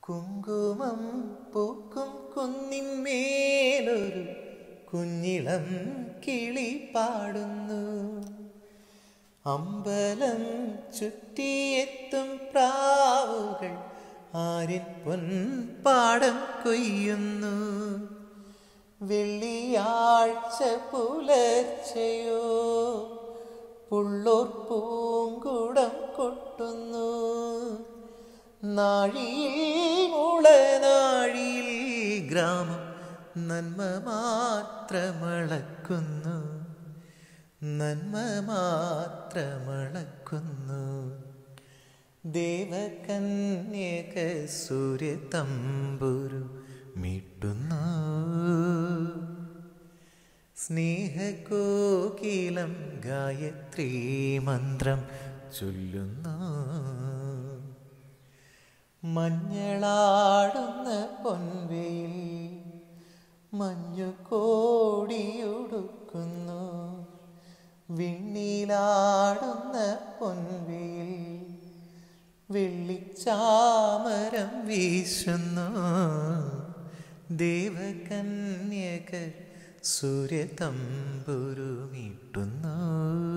കുങ്കുമം പൂക്കും കുന്നിന്മേലൊരു കുഞ്ഞിളം കിളി പാടുന്നു അമ്പലം ചുറ്റിയെത്തും പ്രാവുകൾ ആരിൻ പൊൻപാടം കൊയ്യുന്നു വെള്ളിയാഴ്ച പുലർച്ചയോ പുള്ളൂർ പൂങ്കുടം കൊട്ടുന്നു നാഴിയിൽ മുളനാഴിയിൽ ഗ്രാമം നന്മ മാത്രമളക്കുന്നു നന്മ മാത്രമളക്കുന്നു ദേവകന്യക സൂര്യതമ്പുരു മീട്ടുന്നു സ്നേഹകോകിലം ഗായത്രീ മന്ത്രം ചൊല്ലുന്നു മഞ്ഞളാടുന്ന പൊൻവെയിൽ മഞ്ഞു കോടിയൊടുക്കുന്നു വിണ്ണിലാടുന്ന പൊൻവെയിൽ വെള്ളിച്ചാമരം വീശുന്നു ദേവകന്യക സൂര്യതമ്പുരു മീട്ടുന്നു